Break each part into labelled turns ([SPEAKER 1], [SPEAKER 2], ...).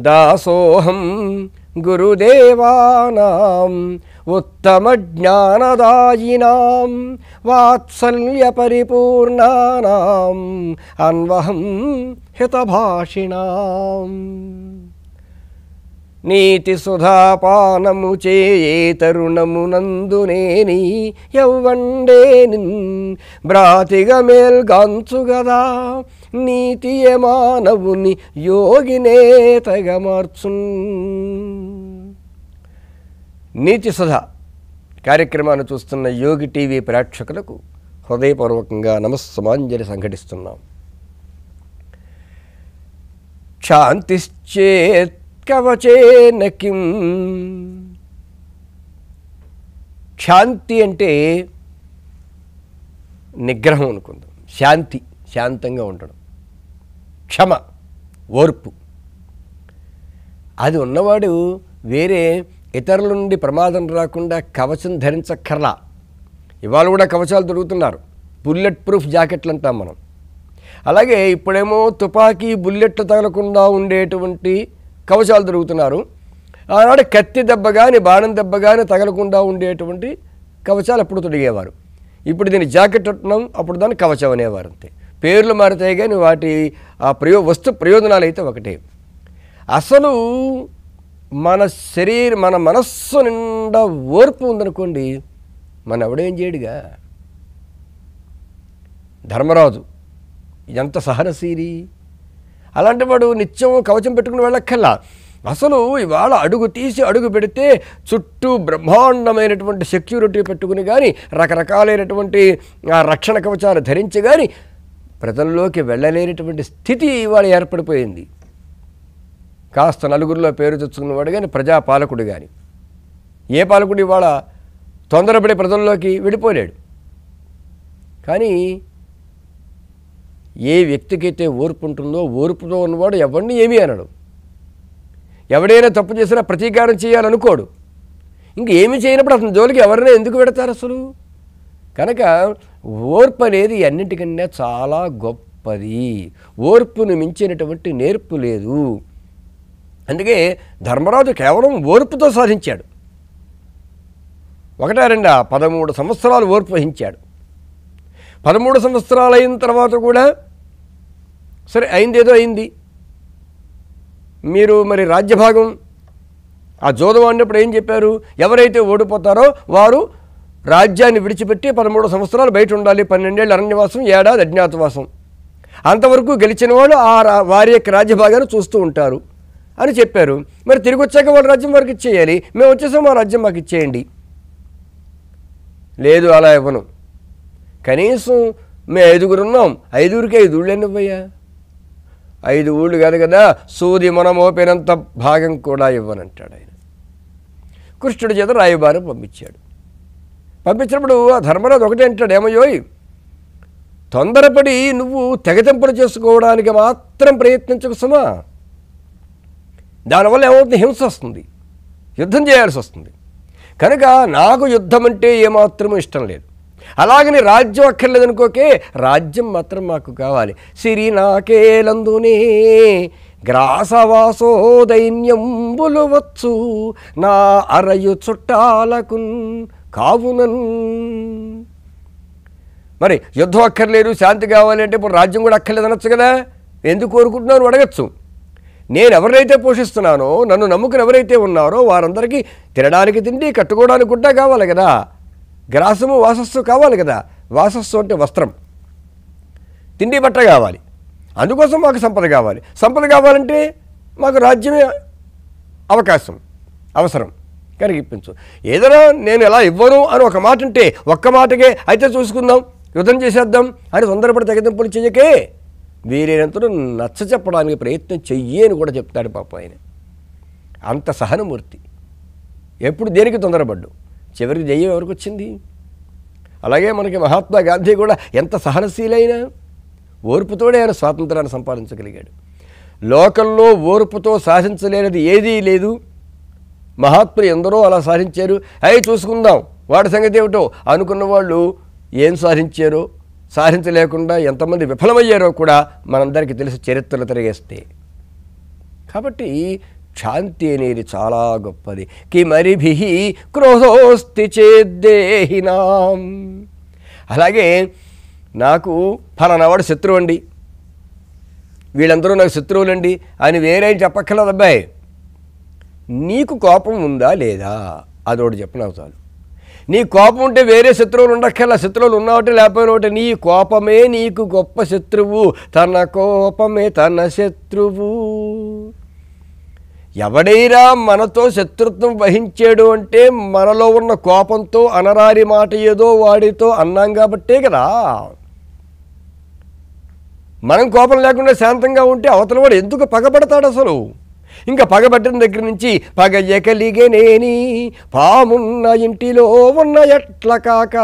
[SPEAKER 1] దాసోహం గురుదేవానాం ఉత్తమ జ్ఞానదాయినాం వాత్సల్య పరిపూర్ణానాం అన్వహం హితభాషిణాం నీతి సుధాపానము చేయే తరుణమునందునేని ఎవ్వండే నిన్ బ్రాతిగ మేల్గాంచుగదా నీతియ మానవుని యోగినే తగమార్చున్ నీతి సుధ కార్యక్రమాన్ని చూస్తున్న యోగి టీవీ ప్రేక్షకులకు హృదయపూర్వకంగా నమస్సమాంజలి సంఘటిస్తున్నాం శాంతిశ్చేత్ కవచేన కిం శాంతి అంటే నిగ్రహం అనుకుందాం శాంతి శాంతంగా ఉండడం క్షమ ఓర్పు అది ఉన్నవాడు వేరే ఇతరుల నుండి ప్రమాదం రాకుండా కవచం ధరించక్కర్లా ఇవాళ కూడా కవచాలు దొరుకుతున్నారు బుల్లెట్ ప్రూఫ్ జాకెట్లు అంటాం మనం అలాగే ఇప్పుడేమో తుపాకీ బుల్లెట్లు తగలకుండా ఉండేటువంటి కవచాలు దొరుకుతున్నారు ఆనాడు కత్తి దెబ్బ కానీ బాణం దెబ్బ కానీ తగలకుండా ఉండేటువంటి కవచాలు అప్పుడు తొడిగేవారు ఇప్పుడు దీన్ని జాకెట్ అంటున్నాం అప్పుడు దాన్ని కవచం అనేవారు అంతే పేర్లు మారుతాయి కానీ వాటి ఆ ప్రయో వస్తు ప్రయోజనాలు అయితే ఒకటే అసలు మన శరీర మన మనస్సు నిండా ఓర్పు ఉందనుకోండి మన ఎవడేం చేయడుగా ధర్మరాజు ఎంత సహనశీలి అలాంటి వాడు నిత్యం కవచం పెట్టుకుని వెళ్ళక్కల్లా అసలు ఇవాళ అడుగు తీసి అడుగు పెడితే చుట్టూ బ్రహ్మాండమైనటువంటి సెక్యూరిటీ పెట్టుకుని కానీ రకరకాలైనటువంటి ఆ రక్షణ కవచాలు ధరించి కానీ ప్రజల్లోకి వెళ్ళలేనటువంటి స్థితి ఇవాళ ఏర్పడిపోయింది కాస్త నలుగురిలో పేరు తెచ్చుకున్నవాడు కానీ ప్రజాపాలకుడు కానీ ఏ పాలకుడు ఇవాళ తొందరపడి ప్రజల్లోకి వెళ్ళిపోలేడు కానీ ఏ వ్యక్తికైతే ఓర్పు ఉంటుందో ఓర్పుతో ఉన్నవాడు ఎవరిని ఏమీ అనడు ఎవడైనా తప్పు చేసినా ప్రతీకారం చేయాలనుకోడు ఇంక ఏమి చేయనప్పుడు అతని జోలికి ఎవరైనా ఎందుకు పెడతారు అసలు కనుక ఓర్పు అనేది అన్నిటికన్నా చాలా గొప్పది ఓర్పును మించినటువంటి నేర్పు లేదు అందుకే ధర్మరాజు కేవలం ఓర్పుతో సాధించాడు ఒకటా రెండా పదమూడు సంవత్సరాలు ఓర్పు వహించాడు పదమూడు సంవత్సరాలు అయిన తర్వాత కూడా సరే అయిందేదో అయింది మీరు మరి రాజ్యభాగం ఆ జోదం ఆడినప్పుడు ఏం చెప్పారు ఎవరైతే ఓడిపోతారో వారు రాజ్యాన్ని విడిచిపెట్టి పదమూడు సంవత్సరాలు బయట ఉండాలి పన్నెండేళ్ళు అరణ్యవాసం ఏడాది అజ్ఞాతవాసం అంతవరకు గెలిచిన వాళ్ళు ఆ రా- వారి యొక్క రాజ్యభాగాన్ని చూస్తూ ఉంటారు అని చెప్పారు మరి తిరిగి వచ్చాక వాళ్ళ రాజ్యం వారికి ఇచ్చేయాలి మేము వచ్చేసాం మా రాజ్యం మాకు ఇచ్చేయండి లేదు అలా ఇవ్వను కనీసం మేము ఐదుగురు ఉన్నాం ఐదుగురికి ఐదు ఊళ్ళు ఎన్నివ్వయ్యా ఐదు ఊళ్ళు కాదు కదా సూది మనమోపినంత భాగం కూడా ఇవ్వనంటాడు ఆయన కృష్ణుడి చేత రాయబారు పంపించాడు పంపించినప్పుడు ఆ ధర్మరాజు ఒకటే అంటాడు ఏమయ్యోయ్ తొందరపడి నువ్వు తెగతింపులు చేసుకోవడానికి మాత్రం ప్రయత్నించకు సుమా దానివల్ల ఏమవుతుంది హింస వస్తుంది యుద్ధం చేయాల్సి వస్తుంది కనుక నాకు యుద్ధం అంటే ఏమాత్రమూ ఇష్టం లేదు అలాగని రాజ్యం అక్కర్లేదనుకోకే రాజ్యం మాత్రం మాకు కావాలి సిరి నాకేలందునే గ్రాసవాసో దైన్యంబులు వచ్చు నా అరయు చుట్టాలకు కావునన్ మరి యుద్ధం అక్కర్లేదు శాంతి కావాలి అంటే ఇప్పుడు రాజ్యం కూడా అక్కర్లేదు అనొచ్చు కదా ఎందుకు కోరుకుంటున్నాను అడగచ్చు నేను ఎవరినైతే పోషిస్తున్నానో నన్ను నమ్ముకుని ఎవరైతే ఉన్నారో వారందరికీ తినడానికి తిండి కట్టుకోవడానికి గుడ్డ కావాలి కదా గ్రాసము వాసస్సు కావాలి కదా వాసస్సు అంటే వస్త్రం తిండి బట్ట కావాలి అందుకోసం మాకు సంపద కావాలి సంపద కావాలంటే మాకు రాజ్యమే అవకాశం అవసరం కనుక ఇప్పించు ఏదైనా నేను ఎలా ఇవ్వను అని ఒక మాట అంటే ఒక్క మాటకే అయితే చూసుకుందాం యుద్ధం చేసేద్దాం అని తొందరపడి తెగదింపులు చెయ్యకే వీరైనంతలో నచ్చ చెప్పడానికి ప్రయత్నం చెయ్యి అని కూడా చెప్తాడు పాప ఆయన అంత సహనమూర్తి ఎప్పుడు దేనికి తొందరపడ్డు చివరికి జయం ఎవరికి వచ్చింది అలాగే మనకి మహాత్మా గాంధీ కూడా ఎంత సహనశీలైన ఓర్పుతోనే ఆయన స్వాతంత్రాన్ని సంపాదించగలిగాడు లోకంలో ఓర్పుతో సాధించలేనిది ఏదీ లేదు మహాత్ములు ఎందరో అలా సాధించారు అయి చూసుకుందాం వాడి సంగతి ఏమిటో అనుకున్న వాళ్ళు ఏం సాధించారో సాధించలేకుండా ఎంతమంది విఫలమయ్యారో కూడా మనందరికీ తెలిసి చరిత్రలు తిరిగేస్తే కాబట్టి శాంతి అనేది చాలా గొప్పది కిమరిభి క్రోధోస్తి చేద్దేహినాం అలాగే నాకు ఫలానావాడు శత్రువు అండి వీళ్ళందరూ నాకు శత్రువులండి అని వేరే చెప్పక్కర్లేదు అబ్బాయి నీకు కోపం ఉందా లేదా అదొకటి చెప్పినావు చాలు నీ కోపం ఉంటే వేరే శత్రువులు ఉండక్కర్లా శత్రువులు ఉన్నావటే లేకపోయినా ఒకటి నీ కోపమే నీకు గొప్ప శత్రువు తన కోపమే తన శత్రువు ఎవడైనా మనతో శత్రుత్వం వహించాడు అంటే మనలో ఉన్న కోపంతో అనరారి మాట ఏదో వాడితో అన్నాం కాబట్టే కదా మనం కోపం లేకుండా శాంతంగా ఉంటే అవతల వాడు ఎందుకు పగబడతాడు అసలు ఇంకా పగబట్టిన దగ్గర నుంచి పగ ఎకలిగేనేని పామున్న ఇంటిలో ఉన్న ఎట్ల కాక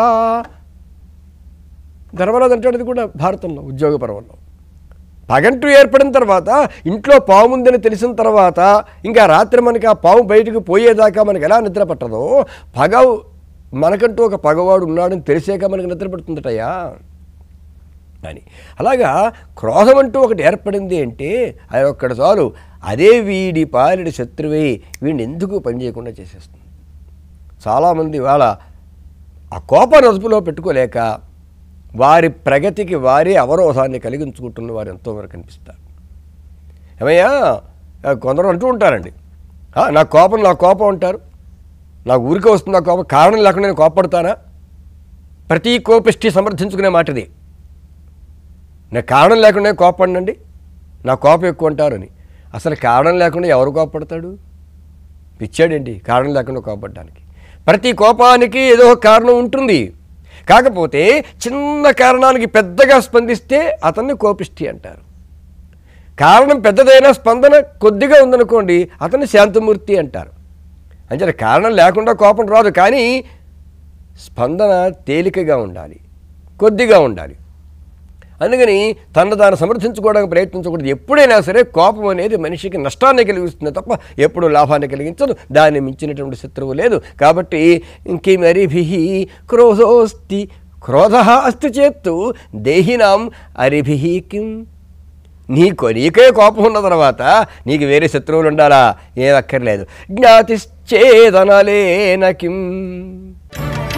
[SPEAKER 1] ధర్మరాజు అంటాడు ఇది కూడా భారతంలో ఉద్యోగ పర్వంలో పగంటూ ఏర్పడిన తర్వాత ఇంట్లో పాము ఉందని తెలిసిన తర్వాత ఇంకా రాత్రి మనకి ఆ పాము బయటకు పోయేదాకా మనకి ఎలా నిద్ర పట్టదో పగ మనకంటూ ఒక పగవాడు ఉన్నాడని తెలిసాక మనకి నిద్ర పడుతుందటయ్యా అని అలాగా క్రోధం అంటూ ఒకటి ఏర్పడింది అంటే అది ఒక్కడ చాలు అదే వీడి పాలిడి శత్రువే వీడిని ఎందుకు పనిచేయకుండా చేసేస్తుంది చాలామంది వాళ్ళ ఆ కోపాన్ని అదుపులో పెట్టుకోలేక వారి ప్రగతికి వారే అవరోధాన్ని కలిగించుకుంటున్న వారు ఎంతో వరకు కనిపిస్తారు ఏమయ్యా ఆ, కొందరు అంటూ ఉంటారండి "ఆ, నా కోపం నా కోపం అంటారు నాకు ఊరికే వస్తుంది నా కోపం కారణం లేకుండా నేను కోపడతానా ప్రతి కోపిష్టి సమర్థించుకునే మాట ఇది నా కారణం లేకుండా కోపడినండి నా కోపం ఎక్కువ అంటారని అసలు కారణం లేకుండా ఎవరు కోపడతాడు పిచ్చాడండి కారణం లేకుండా కోపడడానికి ప్రతి కోపానికి ఏదో ఒక కారణం ఉంటుంది కాకపోతే చిన్న కారణానికి పెద్దగా స్పందిస్తే అతన్ని కోపిష్టి అంటారు కారణం పెద్దదైనా స్పందన కొద్దిగా ఉందనుకోండి అతన్ని శాంతమూర్తి అంటారు అంటే కారణం లేకుండా కోపం రాదు కానీ స్పందన తేలికగా ఉండాలి కొద్దిగా ఉండాలి అందుకని తను తాను సమర్థించుకోవడానికి ప్రయత్నించకూడదు ఎప్పుడైనా సరే కోపం అనేది మనిషికి నష్టాన్ని కలిగిస్తుంది తప్ప ఎప్పుడు లాభాన్ని కలిగించదు దాన్ని మించినటువంటి శత్రువు లేదు కాబట్టి ఇంకేమరిభి క్రోధోస్తి క్రోధ అస్తి చేత్తు దేహినాం అరిభి కిం నీకు నీకే కోపం ఉన్న తర్వాత నీకు వేరే శత్రువులు ఉండాలా ఏం అక్కర్లేదు జ్ఞాతిశ్చేదనలేన కిం